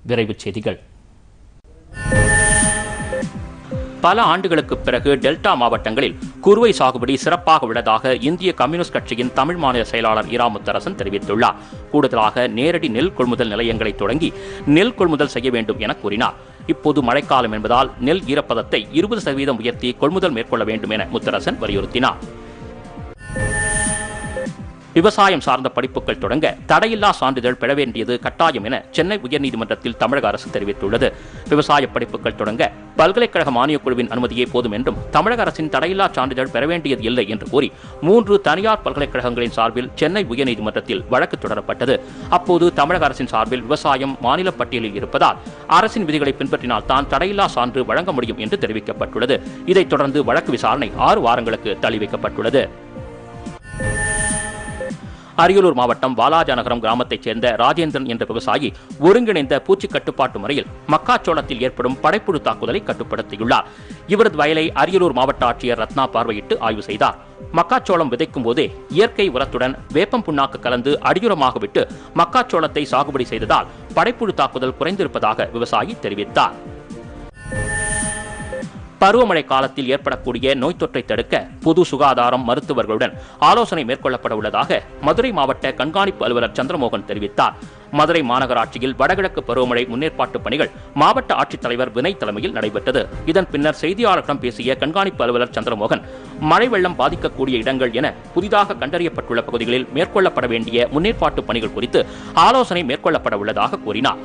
விரைவுச் செய்திகள் பல ஆண்டுகளுக்கு பிறகு டெல்டா மாவட்டங்களில் குறுவை சாகுபடி சிறப்பாக உள்ளதாக இந்திய கம்யூனிஸ்ட் கட்சியின் தமிழ் மாநில செயலாளர் இரா முத்தரசன் தெரிவித்துள்ளார் கூடுதலாக நேரடி நெல் கொள்முதல் நிலையங்களை தொடங்கி நெல் கொள்முதல் செய்ய வேண்டும் என கூறினார் இப்போது மழைக்காலம் என்பதால் நெல் ஈரப்பதத்தை இருபது சதவீதம் உயர்த்தி கொள்முதல் மேற்கொள்ள வேண்டும் என முத்தரசன் வலியுறுத்தினார் விவசாயம் சார்ந்த படிப்புகள் தொடங்க தடையில்லா சான்றிதழ் பெற வேண்டியது கட்டாயம் என சென்னை உயர்நீதிமன்றத்தில் தமிழக அரசு தெரிவித்துள்ளது விவசாய படிப்புகள் தொடங்க பல்கலைக்கழக மானியக் குழுவின் அனுமதியே போதும் என்றும் தமிழக அரசின் தடையில்லா சான்றிதழ் பெற வேண்டியது இல்லை என்று கூறி மூன்று தனியார் பல்கலைக்கழகங்களின் சார்பில் சென்னை உயர்நீதிமன்றத்தில் வழக்கு தொடரப்பட்டது அப்போது தமிழக அரசின் சார்பில் விவசாயம் மாநில பட்டியலில் இருப்பதால் அரசின் விதிகளை பின்பற்றினால் தான் தடையில்லா சான்று வழங்க முடியும் என்று தெரிவிக்கப்பட்டுள்ளது இதைத் தொடர்ந்து வழக்கு விசாரணை ஆறு வாரங்களுக்கு தள்ளி வைக்கப்பட்டுள்ளது அரியலூர் மாவட்டம் வாலாஜாநகரம் கிராமத்தைச் சேர்ந்த ராஜேந்திரன் என்ற விவசாயி ஒருங்கிணைந்த பூச்சி கட்டுப்பாட்டு முறையில் மக்காச்சோளத்தில் ஏற்படும் படைப்புழு தாக்குதலை கட்டுப்படுத்தியுள்ளார் இவரது வயலை அரியலூர் மாவட்ட ஆட்சியர் ரத்னா பார்வையிட்டு ஆய்வு செய்தார் மக்காச்சோளம் விதைக்கும் போதே இயற்கை உரத்துடன் வேப்பம் புண்ணாக்கு கலந்து அடியுரமாக விட்டு மக்காச்சோளத்தை சாகுபடி செய்ததால் படைப்புழு தாக்குதல் குறைந்திருப்பதாக விவசாயி தெரிவித்தார் பருவமழை காலத்தில் ஏற்படக்கூடிய நோய் தொற்றை தடுக்க பொது சுகாதாரம் மருத்துவர்களுடன் ஆலோசனை மேற்கொள்ளப்பட உள்ளதாக மதுரை மாவட்ட கண்காணிப்பு அலுவலர் சந்திரமோகன் தெரிவித்தார் மதுரை மாநகராட்சியில் வடகிழக்கு பருவமழை முன்னேற்பாட்டு பணிகள் மாவட்ட ஆட்சித்தலைவர் வினய் தலைமையில் நடைபெற்றது இதன் பின்னர் செய்தியாளர்களிடம் பேசிய கண்காணிப்பு அலுவலர் சந்திரமோகன் மழை வெள்ளம் பாதிக்கக்கூடிய இடங்கள் என புதிதாக கண்டறியப்பட்டுள்ள பகுதிகளில் மேற்கொள்ளப்பட வேண்டிய முன்னேற்பாட்டு பணிகள் குறித்து ஆலோசனை மேற்கொள்ளப்பட உள்ளதாக கூறினார்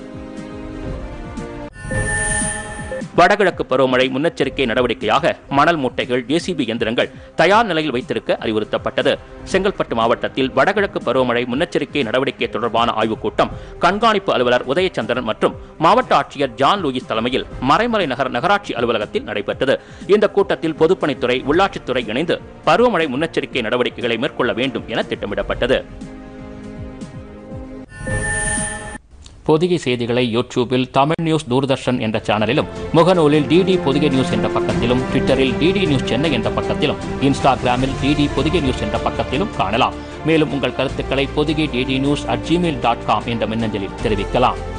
வடகிழக்கு பருவமழை முன்னெச்சரிக்கை நடவடிக்கையாக மணல் மூட்டைகள் ஜேசிபி இயந்திரங்கள் தயார் நிலையில் வைத்திருக்க அறிவுறுத்தப்பட்டது செங்கல்பட்டு மாவட்டத்தில் வடகிழக்கு பருவமழை முன்னெச்சரிக்கை நடவடிக்கை தொடர்பான ஆய்வுக் கூட்டம் கண்காணிப்பு அலுவலர் உதயச்சந்திரன் மற்றும் மாவட்ட ஆட்சியர் ஜான் லூயிஸ் தலைமையில் மறைமலை நகர் நகராட்சி அலுவலகத்தில் நடைபெற்றது இந்த கூட்டத்தில் பொதுப்பணித்துறை உள்ளாட்சித்துறை இணைந்து பருவமழை முன்னெச்சரிக்கை நடவடிக்கைகளை மேற்கொள்ள வேண்டும் என திட்டமிடப்பட்டது பொதிகை செய்திகளை யூடியூபில் தமிழ் நியூஸ் தூர்தர்ஷன் என்ற சேனலிலும் முகநூலில் டிடி பொதிகை நியூஸ் என்ற பக்கத்திலும் ட்விட்டரில் டிடி நியூஸ் சென்னை என்ற பக்கத்திலும் இன்ஸ்டாகிராமில் டிடி பொதிகை நியூஸ் என்ற பக்கத்திலும் காணலாம் மேலும் உங்கள் கருத்துக்களை Podhigai DD news at Gmail dot com என்ற மின்னஞ்சலில் தெரிவிக்கலாம்